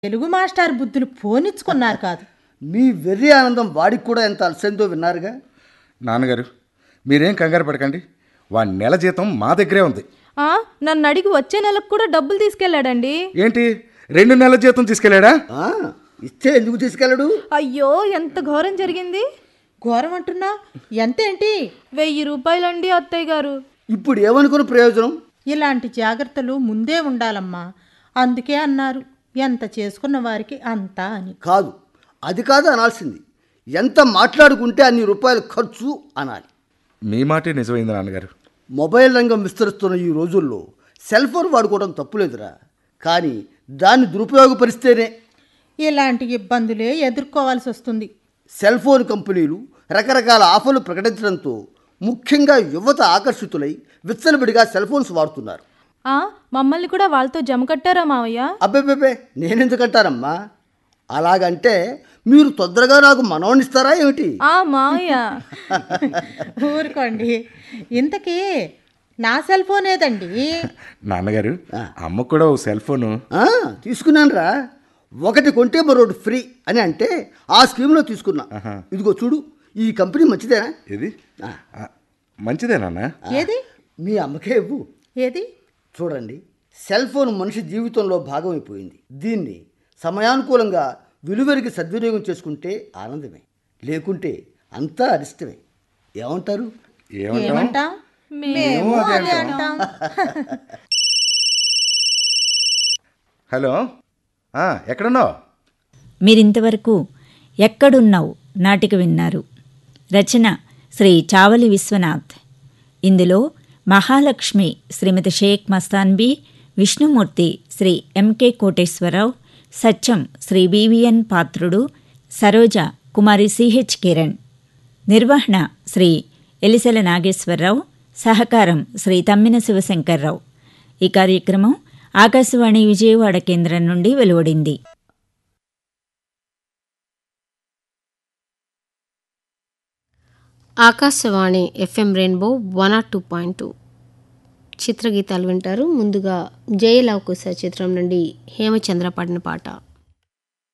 Telugu master బుద్ధులు పోనిచ్చుకున్నారు కాదు మీ వెర్రి ఆనందం వాడికి కూడా ఎంత అలసందో విన్నారుగా నాన్నగారు మీరేం కంగారు పడకండి వాడి నెల జీతం మా దగ్గరే ఉంది ఆ, నన్ను అడిగి వచ్చే నెలకు కూడా డబ్బులు తీసుకెళ్ళాడండి ఏంటి రెండు నెలల జీతం తీసుకెళ్ళాడా ఆ, ఇస్తే ఎందుకు తీసుకెళ్ళడు అయ్యో ఎంత ఘోరం జరిగింది ఘోరం అంటున్నా ఎంతేంటి వెయ్యి రూపాయలండి అత్తయ్య గారు ఇప్పుడు ఏమనుకున్న ప్రయోజనం ఇలాంటి జాగ్రత్తలు ముందే ఉండాలమ్మా అందుకే అన్నారు ఎంత చేసుకున్న వారికి అంతా అని కాదు అది కాదు అనాల్సింది ఎంత మాట్లాడుకుంటే అన్ని రూపాయలు ఖర్చు అనాలి మీ మాటే నిజమైంది నాన్నగారు మొబైల్ రంగం విస్తరిస్తున్న ఈ రోజుల్లో సెల్ ఫోన్ వాడుకోవడం తప్పులేదురా కానీ దాన్ని దురుపయోగపరిస్తేనే ఇలాంటి ఇబ్బందులే ఎదుర్కోవాల్సి వస్తుంది సెల్ ఫోన్ కంపెనీలు రకరకాల ఆఫర్లు ప్రకటించడంతో ముఖ్యంగా యువత ఆకర్షితులై విచ్చలవిడిగా సెల్ ఫోన్స్ వాడుతున్నారు ఆ మమ్మల్ని కూడా వాళ్ళతో జమ కట్టారా మావయ్య అబ్బెబ్బెబ్బే నేనెందుకంటానమ్మా అలాగంటే మీరు తొందరగా నాకు మనవనిస్తారా ఏమిటి ఆ మావయ్య ఊరుకోండి ఇంతకీ నా సెల్ ఫోన్ ఏదండి నాన్నగారు అమ్మ కూడా ఓ సెల్ ఫోను ఆ, తీసుకున్నానురా ఒకటి కొంటే మరొకటి ఫ్రీ అని అంటే ఆ స్కీమ్లో తీసుకున్నా ఇదిగో చూడు ఈ కంపెనీ మంచిదేనా ఇది ఆ, మంచిదే నాన్న ఏది మీ అమ్మకే ఇవ్వు ఏది చూడండి సెల్ ఫోన్ మనిషి జీవితంలో భాగం అయిపోయింది దీన్ని సమయానుకూలంగా విలువరికి సద్వినియోగం చేసుకుంటే ఆనందమే లేకుంటే అంతా అరిష్టమే ఏమంటారు ఏమంటాం ఏమంటాం మేము అదే అంటాం హలో ఆ, ఎక్కడున్నావు మీరింతవరకు ఎక్కడున్నావు నాటిక విన్నారు రచన శ్రీ చావలి విశ్వనాథ్ ఇందులో Mahalakshmi Srimati Shaik Mastanbi Vishnumurthy Sri M K Koteswararao Satyam Sri V V N Patrudu Saroja Kumari C H Kiran నిర్వహణ శ్రీ ఎలిసెల నాగేశ్వరరావు సహకారం శ్రీ తమ్మిన శివశంకర్రావు ఈ కార్యక్రమం ఆకాశవాణి విజయవాడ కేంద్రం నుండి వెలువడింది Akashvani FM Rainbow one R two point two చిత్రగీతాలు వింటారు ముందుగా జయలవకుశ చిత్రం నుండి హేమచంద్ర పాడిన పాట